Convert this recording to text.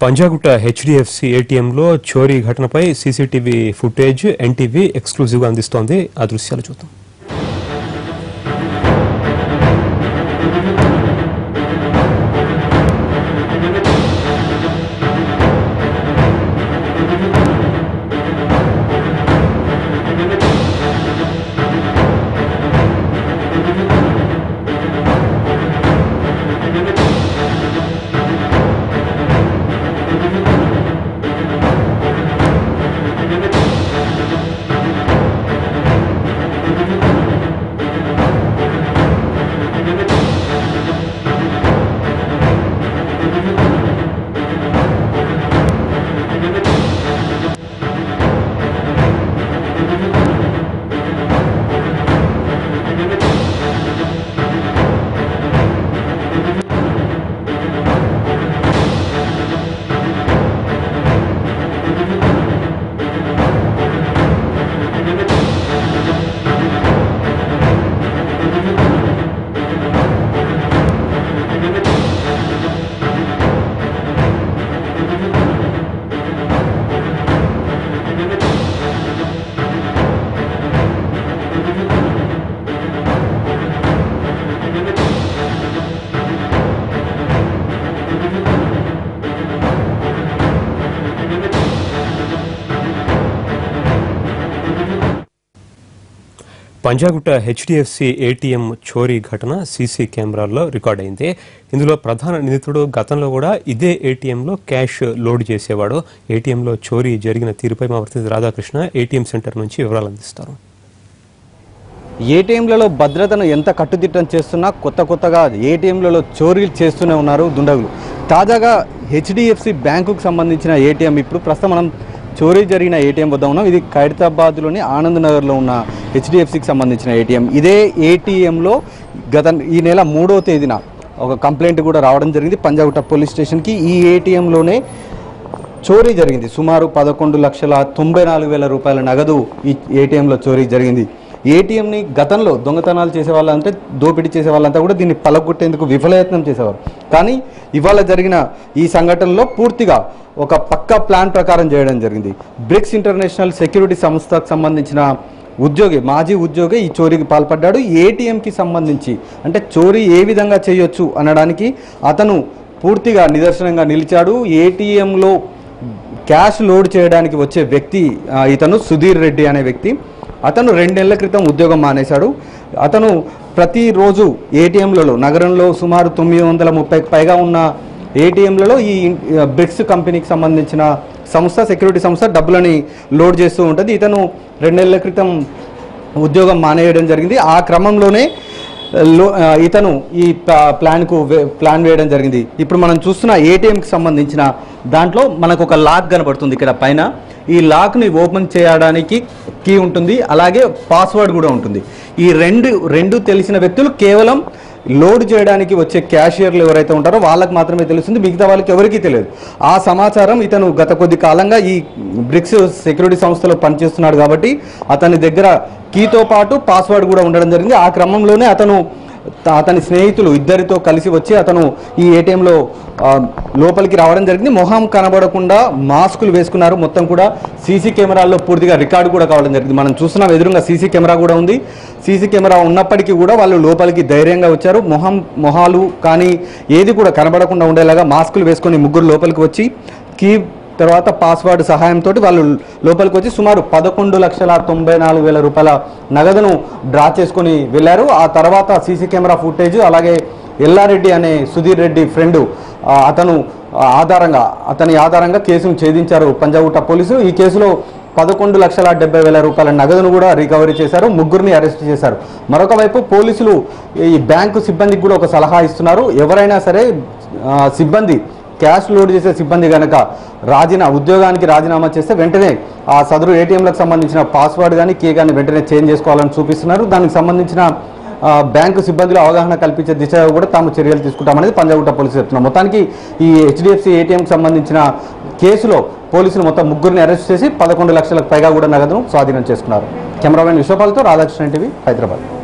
Panjagutta HDFC ఏటీఎంలో చోరీ ఘటనపై సీసీటీవీ ఫుటేజ్ ఎన్టీవీ ఎక్స్క్లూజివ్గా అందిస్తోంది ఆ దృశ్యాలు చూద్దాం పంజాగుట్ట హెచ్డిఎఫ్సి ఏటీఎం చోరీ ఘటన సీసీ కెమెరాల్లో రికార్డ్ అయింది ఇందులో ప్రధాన నిందితుడు గతంలో కూడా ఇదే ఏటీఎంలో క్యాష్ లోడ్ చేసేవాడు ఏటీఎంలో చోరీ జరిగిన తీరుపై మా ప్రతినిధి రాధాకృష్ణ ఏటీఎం సెంటర్ నుంచి వివరాలు అందిస్తారు ఏటీఎంలలో భద్రతను ఎంత కట్టుదిట్టం చేస్తున్నా కొత్త కొత్తగా ఏటీఎంలలో చోరీలు చేస్తూనే ఉన్నారు దుండగులు తాజాగా హెచ్డిఎఫ్సి బ్యాంకుకు సంబంధించిన ఏటీఎం ఇప్పుడు ప్రస్తుతం మనం చోరీ జరిగిన ఏటీఎం వద్ద ఉన్నాం ఇది ఖైరతాబాద్లోని ఆనంద్ నగర్లో ఉన్న హెచ్డిఎఫ్సికి సంబంధించిన ఏటీఎం ఇదే ఏటీఎంలో గత ఈ నెల మూడో తేదీన ఒక కంప్లైంట్ కూడా రావడం జరిగింది పంజాగుట్ట పోలీస్ స్టేషన్కి ఈ ఏటీఎంలోనే చోరీ జరిగింది సుమారు పదకొండు లక్షల తొంభై నాలుగు వేల రూపాయల నగదు ఈ ఏటీఎంలో చోరీ జరిగింది ఏటీఎంని గతంలో దొంగతనాలు చేసే వాళ్ళంటే దోపిడీ చేసే వాళ్ళంతా కూడా దీన్ని పలగొట్టేందుకు విఫలయత్నం చేసేవారు కానీ ఇవాళ జరిగిన ఈ సంఘటనలో పూర్తిగా ఒక పక్కా ప్లాన్ ప్రకారం చేయడం జరిగింది బ్రిక్స్ ఇంటర్నేషనల్ సెక్యూరిటీ సంస్థకు సంబంధించిన ఉద్యోగి మాజీ ఉద్యోగి ఈ చోరీకి పాల్పడ్డాడు ఏటీఎంకి సంబంధించి అంటే చోరీ ఏ విధంగా చేయొచ్చు అనడానికి అతను పూర్తిగా నిదర్శనంగా నిలిచాడు ఏటీఎంలో క్యాష్ లోడ్ చేయడానికి వచ్చే వ్యక్తి ఆ, ఇతను సుధీర్ రెడ్డి అనే వ్యక్తి అతను రెండేళ్ల క్రితం ఉద్యోగం మానేశాడు అతను ప్రతిరోజు ఏటీఎంలలో నగరంలో సుమారు తొమ్మిది వందల ముప్పైకి పైగా ఉన్న ఏటీఎంలలో ఈ ఆ, బ్రిక్స్ కంపెనీకి సంబంధించిన సంస్థ సెక్యూరిటీ సంస్థ డబ్బులని లోడ్ చేస్తూ ఉంటుంది ఇతను రెండేళ్ల క్రితం ఉద్యోగం మానేయడం జరిగింది ఆ క్రమంలోనే లో ఆ, ఇతను ఈ ప్లా- ప్లాన్కు వే- ప్లాన్ వేయడం జరిగింది ఇప్పుడు మనం చూస్తున్న ఏటీఎంకి సంబంధించిన దాంట్లో మనకు ఒక లాక్ కనబడుతుంది ఇక్కడ పైన ఈ లాక్ని ఓపెన్ చేయడానికి కీ ఉంటుంది అలాగే పాస్వర్డ్ కూడా ఉంటుంది ఈ రెండు రెండు తెలిసిన వ్యక్తులు కేవలం లోడ్ చేయడానికి వచ్చే క్యాషియర్లు ఎవరైతే ఉంటారో వాళ్ళకి మాత్రమే తెలుస్తుంది మిగతా వాళ్ళకి ఎవరికీ తెలియదు ఆ సమాచారం ఇతను గత కొద్ది కాలంగా ఈ బ్రిక్స్ సెక్యూరిటీ సంస్థలో పనిచేస్తున్నాడు కాబట్టి అతని దగ్గర కీతో పాటు పాస్వర్డ్ కూడా ఉండడం జరిగింది ఆ క్రమంలోనే అతను త- అతని స్నేహితులు ఇద్దరితో కలిసి వచ్చి అతను ఈ ఏటీఎంలో ఆ, లోపలికి రావడం జరిగింది మొహం కనబడకుండా మాస్కులు వేసుకున్నారు మొత్తం కూడా సీసీ కెమెరాల్లో పూర్తిగా రికార్డు కూడా కావడం జరిగింది మనం చూస్తున్నాం ఎదురుగా సీసీ కెమెరా కూడా ఉంది సీసీ కెమెరా ఉన్నప్పటికీ కూడా వాళ్ళు లోపలికి ధైర్యంగా వచ్చారు మొహం మొహాలు కానీ ఏది కూడా కనబడకుండా ఉండేలాగా మాస్కులు వేసుకొని ముగ్గురు లోపలికి వచ్చి కీ తర్వాత పాస్వర్డ్ సహాయంతో వాళ్ళు లోపలికి వచ్చి సుమారు పదకొండు లక్షల తొంభై నాలుగు వేల రూపాయల నగదును డ్రా చేసుకొని వెళ్ళారు ఆ తర్వాత సీసీ కెమెరా ఫుటేజ్ అలాగే ఎల్లారెడ్డి అనే సుధీర్ రెడ్డి ఫ్రెండ్ అతను ఆధారంగా అతని ఆధారంగా కేసును ఛేదించారు పంజాగుట్ట పోలీసులు ఈ కేసులో పదకొండు లక్షల డెబ్బై వేల రూపాయల నగదును కూడా రికవరీ చేశారు ముగ్గురిని అరెస్ట్ చేశారు మరొక వైపు పోలీసులు ఈ బ్యాంకు సిబ్బందికి కూడా ఒక సలహా ఇస్తున్నారు ఎవరైనా సరే ఆ, సిబ్బంది క్యాష్ లోడ్ చేసే సిబ్బంది కనుక రాజీనా ఉద్యోగానికి రాజీనామా చేస్తే వెంటనే ఆ సదరు ఏటీఎంలకు సంబంధించిన పాస్వర్డ్ కానీ కీ కానీ వెంటనే చేంజ్ చేసుకోవాలని చూపిస్తున్నారు దానికి సంబంధించిన ఆ, బ్యాంకు సిబ్బందిలో అవగాహన కల్పించే దిశగా కూడా తాము చర్యలు తీసుకుంటామనేది పంజాగుట్ట పోలీసులు చెప్తున్నారు మొత్తానికి ఈ హెచ్డిఎఫ్సి ఏటీఎంకి సంబంధించిన కేసులో పోలీసులు మొత్తం ముగ్గురిని అరెస్ట్ చేసి పదకొండు లక్షలకు పైగా కూడా నగదును స్వాధీనం చేసుకున్నారు కెమెరామెన్ విశ్వపాల్తో రాధాకృష్ణ టీవీ హైదరాబాద్